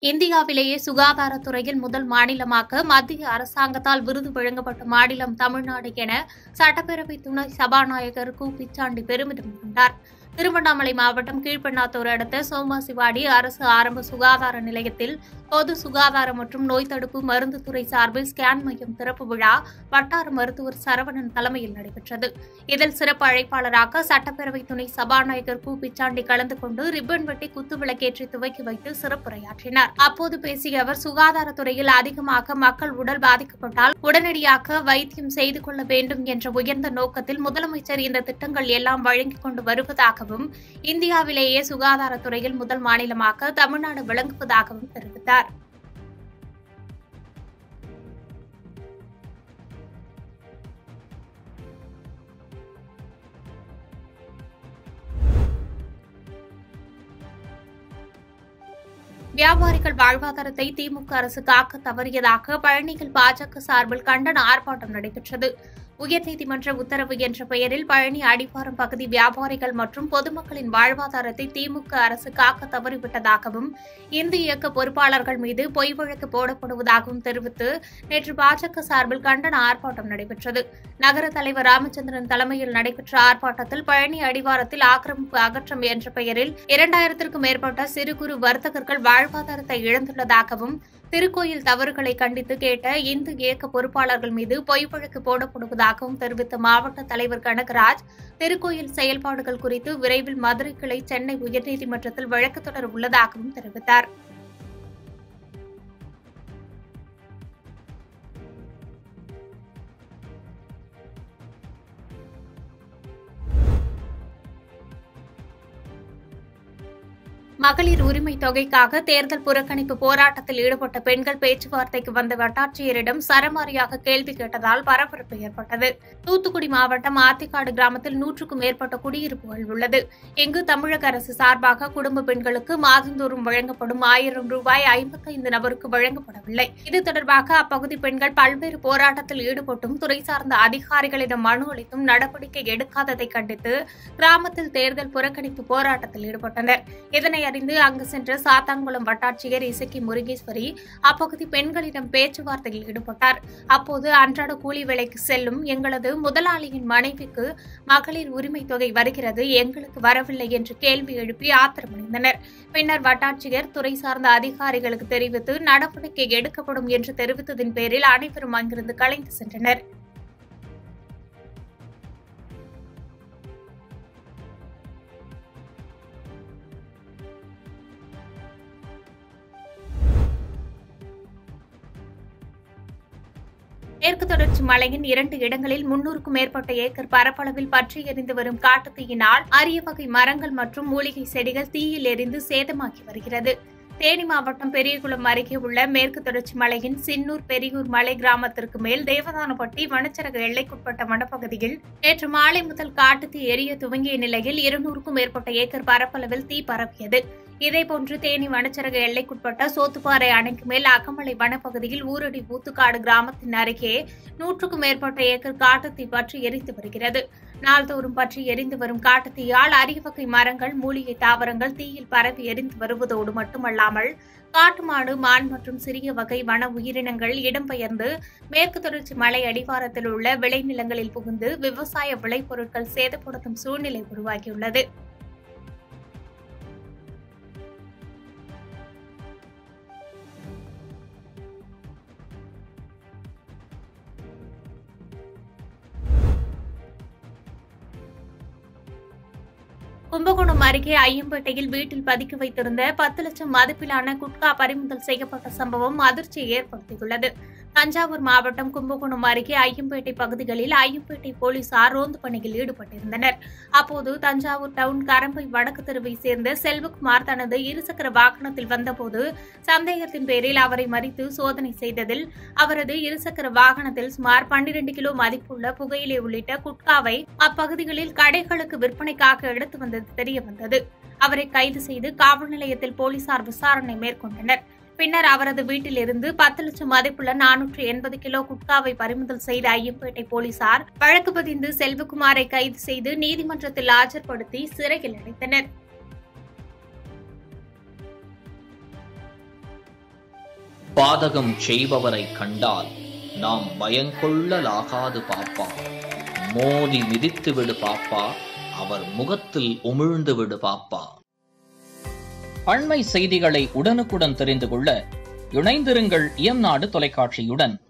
இந்தியாவிலேயே சுகாதாரத்துறையில் முதல் மாநிலமாக மத்திய அரசாங்கத்தால் விருது வழங்கப்பட்ட மாநிலம் தமிழ்நாடு என சட்டப்பேரவை துணை சபாநாயகர் கு பிச்சாண்டி பெருமிதம் கொண்டார் திருவண்ணாமலை மாவட்டம் கீழ்பெண்ணாத்தூர் அடுத்த சோமாசிவாடி அரசு ஆரம்ப சுகாதார நிலையத்தில் பொது சுகாதாரம் மற்றும் நோய் தடுப்பு மருந்து துறை சார்பில் ஸ்கேன் மையம் திறப்பு விழா வட்டார மருத்துவர் சரவணன் தலைமையில் நடைபெற்றது இதில் சிறப்பு அழைப்பாளராக சட்டப்பேரவை துணை சபாநாயகர் கு பிச்சாண்டி கலந்து கொண்டு ரிப்பன் வெட்டி குத்துவிளக்கேற்றி துவக்கி வைத்து சிறப்புரையாற்றினார் அப்போது பேசிய அவர் சுகாதாரத்துறையில் அதிகமாக மக்கள் உடல் பாதிக்கப்பட்டால் உடனடியாக வைத்தியம் செய்து கொள்ள வேண்டும் என்ற உயர்ந்த நோக்கத்தில் முதலமைச்சர் இந்த திட்டங்கள் எல்லாம் வழங்கிக் கொண்டு வருவதாகவும் இந்தியாவிலேயே சுகாதாரத்துறையில் முதல் மாநிலமாக தமிழ்நாடு விளங்குவதாகவும் தெரிவித்தார் வியாபாரிகள் வாழ்வாதாரத்தை திமுக அரசு காக்க தவறியதாக பழனியில் பாஜக சார்பில் கண்டன ஆர்ப்பாட்டம் நடைபெற்றது உயர்நீதிமன்ற உத்தரவு என்ற பெயரில் பழனி அடிவாரம் பகுதி வியாபாரிகள் மற்றும் பொதுமக்களின் வாழ்வாதாரத்தை திமுக அரசு காக்க தவறிவிட்டதாகவும் இந்து இயக்க பொறுப்பாளர்கள் மீது பொய் வழக்கு போடப்படுவதாகவும் தெரிவித்து நேற்று பாஜக சார்பில் கண்டன ஆர்ப்பாட்டம் நடைபெற்றது நகர தலைவர் ராமச்சந்திரன் தலைமையில் நடைபெற்ற ஆர்ப்பாட்டத்தில் பழனி அடிவாரத்தில் ஆக்கிரமிப்பு அகற்றம் என்ற பெயரில் இரண்டாயிரத்திற்கும் மேற்பட்ட சிறு குறு வர்த்தகர்கள் வாழ்வாதாரத்தை இழந்துள்ளதாகவும் திருக்கோயில் தவறுகளை கண்டித்து கேட்ட இந்து இயக்க பொறுப்பாளர்கள் மீது பொய் வழக்கு போடப்படுவதாகவும் தெரிவித்த மாவட்ட தலைவர் கனகராஜ் திருக்கோயில் செயல்பாடுகள் குறித்து விரைவில் மதுரை கிளை சென்னை உயர்நீதிமன்றத்தில் வழக்கு தொடர உள்ளதாகவும் தெரிவித்தார் மகளிர் உரிமை தொகைக்காக தேர்தல் புறக்கணிப்பு போராட்டத்தில் ஈடுபட்ட பெண்கள் பேச்சுவார்த்தைக்கு வந்த வட்டாட்சியரிடம் சரமாரியாக கேள்வி கேட்டதால் பரபரப்பு ஏற்பட்டது தூத்துக்குடி மாவட்டம் ஆத்திக்காடு கிராமத்தில் நூற்றுக்கும் மேற்பட்ட குடியிருப்புகள் உள்ளது இங்கு தமிழக அரசு சார்பாக குடும்ப பெண்களுக்கு மாதந்தோறும் வழங்கப்படும் ஆயிரம் ரூபாய் ஐம்பத்தைந்து நபருக்கு வழங்கப்படவில்லை இது தொடர்பாக அப்பகுதி பெண்கள் பல்வேறு போராட்டத்தில் ஈடுபட்டும் துறை சார்ந்த அதிகாரிகளிடம் மனு அளித்தும் நடவடிக்கை எடுக்காததை கண்டித்து கிராமத்தில் தேர்தல் புறக்கணிப்பு போராட்டத்தில் ஈடுபட்டனர் இதனை அறிந்து அங்கு சென்ற சாத்தான்குளம் வட்டாட்சியர் இசக்கி முருகேஸ்வரி அப்பகுதி பெண்களிடம் பேச்சுவார்த்தையில் ஈடுபட்டார் அப்போது அன்றாட கூலி வேலைக்கு செல்லும் எங்களது முதலாளியின் மனைவிக்கு மகளிர் உரிமை தொகை வருகிறது எங்களுக்கு வரவில்லை என்று கேள்வி எழுப்பி ஆத்திரமடைந்தனர் பின்னர் வட்டாட்சியர் துறை சார்ந்த அதிகாரிகளுக்கு தெரிவித்து நடவடிக்கை எடுக்கப்படும் என்று தெரிவித்ததின் பேரில் அனைவரும் அங்கிருந்து கலைந்து சென்றனர் மேற்கு தொடர்ச்சி மலையின் இரண்டு இடங்களில் முன்னூறுக்கும் மேற்பட்ட ஏக்கர் பரப்பளவில் பற்றி எரிந்து வரும் காட்டுத்தீயினால் அரிய வகை மரங்கள் மற்றும் மூலிகை செடிகள் தீயில் எரிந்து சேதமாக்கி வருகிறது தேனி மாவட்டம் பெரியகுளம் அருகே உள்ள மேற்கு தொடர்ச்சி மலையின் சின்னூர் பெரியூர் மலை கிராமத்திற்கு மேல் தேவதானப்பட்டி வனச்சரக எல்லைக்குட்பட்ட வனப்பகுதியில் நேற்று மாலை முதல் காட்டுத்தீ எரிய துவங்கிய நிலையில் இருநூறுக்கும் மேற்பட்ட ஏக்கர் பரப்பளவில் தீ பரவியது இதேபோன்று தேனி வனச்சரக எல்லைக்குட்பட்ட சோத்துப்பாறை அணைக்கு மேல் அகமலை வனப்பகுதியில் ஊரடி ஊத்துக்காடு கிராமத்தின் அருகே நூற்றுக்கும் மேற்பட்ட ஏக்கர் காட்டுத்தீ பற்றி எரித்து வருகிறது நாள்தோறும் பற்றி எரிந்து வரும் காட்டுத்தீயால் அரிய வகை மரங்கள் மூலிகை தாவரங்கள் தீயில் பரவி எரிந்து வருவதோடு மட்டுமல்லாமல் காட்டு மாடு மான் மற்றும் சிறிய வகை வன உயிரினங்கள் இடம்பெயர்ந்து மேற்கு தொடர்ச்சி மலை அடிவாரத்தில் உள்ள விளைநிலங்களில் புகுந்து விவசாய விளைபொருட்கள் சேதப்படுத்தும் சூழ்நிலை உருவாகியுள்ளது கும்பகோணம் அருகே ஐயம்பேட்டையில் வீட்டில் பதுக்கி வைத்திருந்த பத்து லட்சம் மதிப்பிலான குட்கா பறிமுதல் செய்யப்பட்ட சம்பவம் அதிர்ச்சியை ஏற்படுத்தியுள்ளது தஞ்சாவூர் மாவட்டம் கும்பகோணம் அருகே ஐயம்பேட்டை பகுதிகளில் ஐயம்பேட்டை போலீசார் ரோந்து பணியில் ஈடுபட்டிருந்தனர் அப்போது தஞ்சாவூர் டவுன் கரம்பை வடக்கு தெருவை சேர்ந்த செல்வகுமார் தனது இருசக்கர வாகனத்தில் வந்தபோது சந்தேகத்தின் பேரில் அவரை மறித்து சோதனை செய்ததில் அவரது இருசக்கர வாகனத்தில் சுமார் பன்னிரண்டு கிலோ மதிப்புள்ள புகையிலை உள்ளிட்ட குட்காவை அப்பகுதிகளில் கடைகளுக்கு விற்பனைக்காக எடுத்து வந்தது தெரியவந்தது அவரை கைது செய்து காவல் நிலையத்தில் போலீசார் விசாரணை மேற்கொண்டனர் பின்னர் அவரது வீட்டிலிருந்து பத்து லட்சம் மதிப்புள்ள நானூற்று எண்பது கிலோ குட்காவை பறிமுதல் செய்த ஐயம்பேட்டை போலீசார் வழக்கு பதிந்து செல்வகுமாரை கைது செய்து நீதிமன்றத்தில் ஆஜர்படுத்தி சிறையில் அடைத்தனர் பாதகம் செய்பவரை கண்டால் நாம் பயங்கொள்ளலாகாது பாப்பா மோதி மிதித்து விடு பாப்பா அவர் முகத்தில் உமிழ்ந்து விடு பாப்பா அண்மை செய்திகளை உடனுக்குடன் தெரிந்து கொள்ள இணைந்திருங்கள் இயம்நாடு தொலைக்காட்சியுடன்